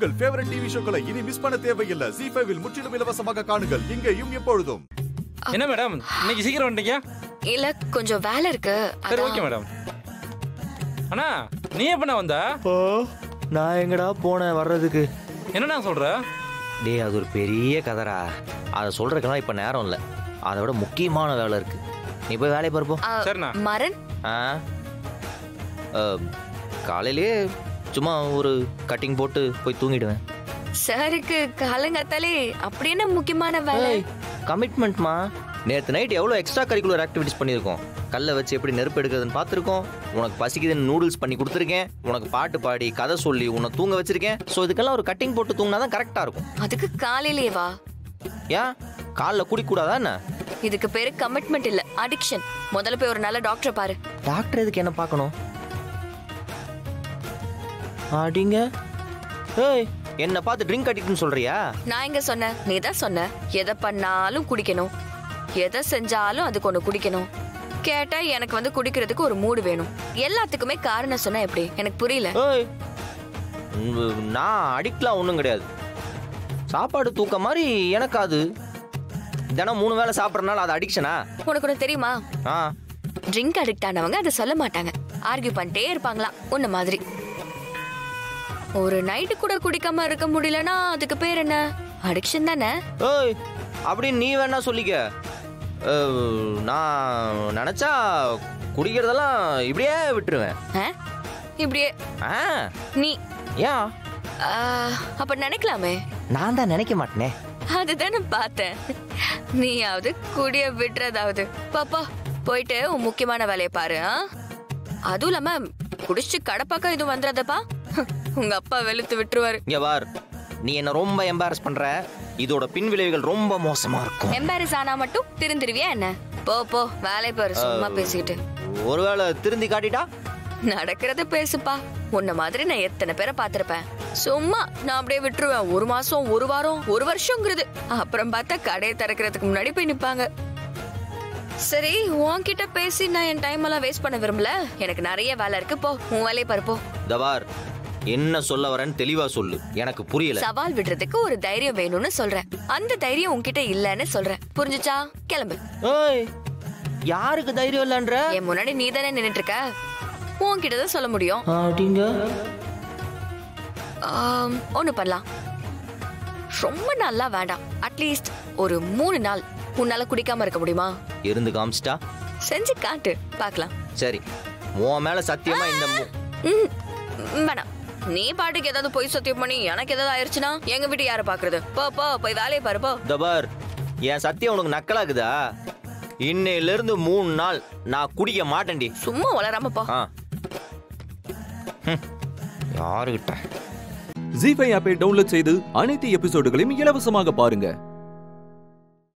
உங்கள் favourite TV ஷோக்களை இனி miss பண்ண தேவையில்லை ஜி ஃபைவில் முற்றிலும் இலவசமாக காணுங்கள் இங்கேயும் எப்பொழுதும் என்ன மேடம் இன்னைக்கு சீக்கிரம் வந்துட்டீங்க இல்ல கொஞ்சம் வேலை இருக்கு சரி அதான். ஓகே மேடம் அண்ணா நீ எப்பண்ணா வந்த ஓ நான் எங்கடா போனேன் வர்றதுக்கு என்னண்ணா சொல்ற டேய் அது ஒரு பெரிய கதரா அதை சொல்றதுக்கெல்லாம் இப்போ நேரம் இல்லை அதை விட முக்கியமான வேலை இருக்கு நீ போய் வேலையை பார்ப்போம் ஆ, சரிண்ணா. மரன் ஆ அம், காலையிலேயே சும்மா ஒரு கட்டிங் போட்டு போய் தூங்கிடுவேன் சாருக்கு காலங்காத்தாலே அப்படி என்ன முக்கியமான வேலை கமிட்மெண்ட்மா நேற்று நைட் எவ்வளோ எக்ஸ்ட்ரா கரிக்குலர் ஆக்டிவிட்டிஸ் பண்ணியிருக்கோம் கல்லை வச்சு எப்படி நெருப்பு எடுக்கிறதுன்னு பார்த்துருக்கோம் உனக்கு பசிக்குதுன்னு நூடுல்ஸ் பண்ணி கொடுத்துருக்கேன் உனக்கு பாட்டு பாடி கதை சொல்லி உன்னை தூங்க வச்சிருக்கேன் ஸோ இதுக்கெல்லாம் ஒரு கட்டிங் போட்டு தூங்கினா தான் கரெக்டாக இருக்கும் அதுக்கு காலையிலே வா ஏன் காலில் குடிக்கூடாதா என்ன இதுக்கு பேரு கமிட்மெண்ட் இல்ல அடிக்ஷன் முதல்ல போய் ஒரு நல்ல டாக்டர் பாரு டாக்டர் எதுக்கு என்ன பார்க்கணும் அடிங்க ஏய் என்ன பார்த்து ட்ரிங்க் அடிக்ட்னு சொல்றியா நான் எங்க சொன்னேன் நீ தான் சொன்ன எதை பண்ணாலும் குடிக்கணும் எதை செஞ்சாலும் அதுக்கு ஒண்ணு குடிக்கணும் கேட்டா எனக்கு வந்து குடிக்கிறதுக்கு ஒரு மூடு வேணும் எல்லாத்துக்குமே காரணம் சொன்னா எப்படி எனக்கு புரியல ஏய் உம், நான் அடிக்ட்லாம் ஒன்றும் கிடையாது சாப்பாடு தூக்க மாதிரி எனக்கு அது தினம் மூணு வேளை சாப்பிட்றதுனால அது அடிக்ஷனா உனக்கு ஒண்ணு தெரியுமா ஆ ட்ரிங்க் அடிக்ட் ஆனவங்க அதை சொல்ல மாட்டாங்க ஆர்கியூ பண்ணிட்டே இருப்பாங்களாம் உன்ன மாதிரி ஒரு நைட்டு கூட குடிக்காம இருக்க முடியலன்னா அதுக்கு பேர் என்ன அடிக்ஷன் தானே ஏய் அப்படின்னு நீ வேணா சொல்லிக்க அஹ், நான் நினச்சா குடிக்கிறதெல்லாம் இப்படியே விட்டுருவேன் ஆ? இப்படியே ஆ நீ ஏன் ஆ, அப்ப நினைக்கலாமே நான் தான் நினைக்க மாட்டேனே அதுதானே பார்த்தேன் நீயாவது குடிய விடுறதாவது பாப்பா போயிட்டு உன் முக்கியமான வேலையை பாரு ஆ? அதுவும் இல்லாம குடிச்சு கடப்பாக்கம் இது வந்துடாதப்பா உங்க அப்பா வெளுத்து விட்டுருவாரு இங்க பார் நீ என்ன ரொம்ப எம்பாரஸ் பண்ற இதோட பின் விளைவுகள் ரொம்ப மோசமா இருக்கும் எம்பாரஸ் ஆனா மட்டும் திருந்திருவியா என்ன போ போ வேலையை பாரு சும்மா பேசிக்கிட்டு ஒருவேளை திருந்தி காட்டிட்டா நடக்கிறத பேசுப்பா உன்ன மாதிரி நான் எத்தனை பேரை பார்த்திருப்பேன் சும்மா நான் அப்படியே விட்டுருவேன் ஒரு மாசம் ஒரு வாரம் ஒரு வருஷங்கிறது அப்புறம் பார்த்தா கடையை திறக்கிறதுக்கு முன்னாடி போய் நிப்பாங்க சரி உன்கிட்ட பேசி நான் என் டைம் எல்லாம் வேஸ்ட் பண்ண விரும்பல எனக்கு நிறைய வேலை இருக்கு போ உன் வேலையை பாரு போ தபார் என்ன சொல்ல வரேன்னு தெளிவா சொல்லு எனக்கு புரியல சவால் விடுறதுக்கு ஒரு தைரியம் வேணும்னு சொல்றேன் அந்த தைரியம் உன்கிட்ட இல்லன்னு சொல்றேன் புரிஞ்சுச்சா கிளம்பு ஏய் யாருக்கு தைரியம் இல்லைன்ற என் முன்னாடி நீ தானே நின்னுட்டு இருக்க உன்கிட்ட தான் சொல்ல முடியும் அப்படிங்க ஆம், ஒண்ணு பண்ணலாம் ரொம்ப நல்லா வேண்டாம் அட்லீஸ்ட் ஒரு மூணு நாள் உன்னால குடிக்காம இருக்க முடியுமா இருந்து காமிச்சிட்டா செஞ்சு காட்டு பார்க்கலாம் சரி உன் மேல சத்தியமா இந்த மு- ம், ம், வேணாம் நீ பாட்டுக்கு ஏதாவது பொய் சத்தியம் பண்ணி எனக்கு ஏதாவது ஆயிருச்சுன்னா எங்க வீட்டு யாரை பாக்குறது போ போ போய் வேலையை பாரு போ தபார் என் சத்தியம் உனக்கு நக்கலாக்குதா இன்னையில இருந்து மூணு நாள் நான் குடிக்க மாட்டேன்டி சும்மா வளராம போ ஆ ஹம். யாருகிட்ட ஜி ஃபைவ் ஆப்பை டவுன்லோட் செய்து அனைத்து எபிசோடுகளையும் இலவசமாக பாருங்க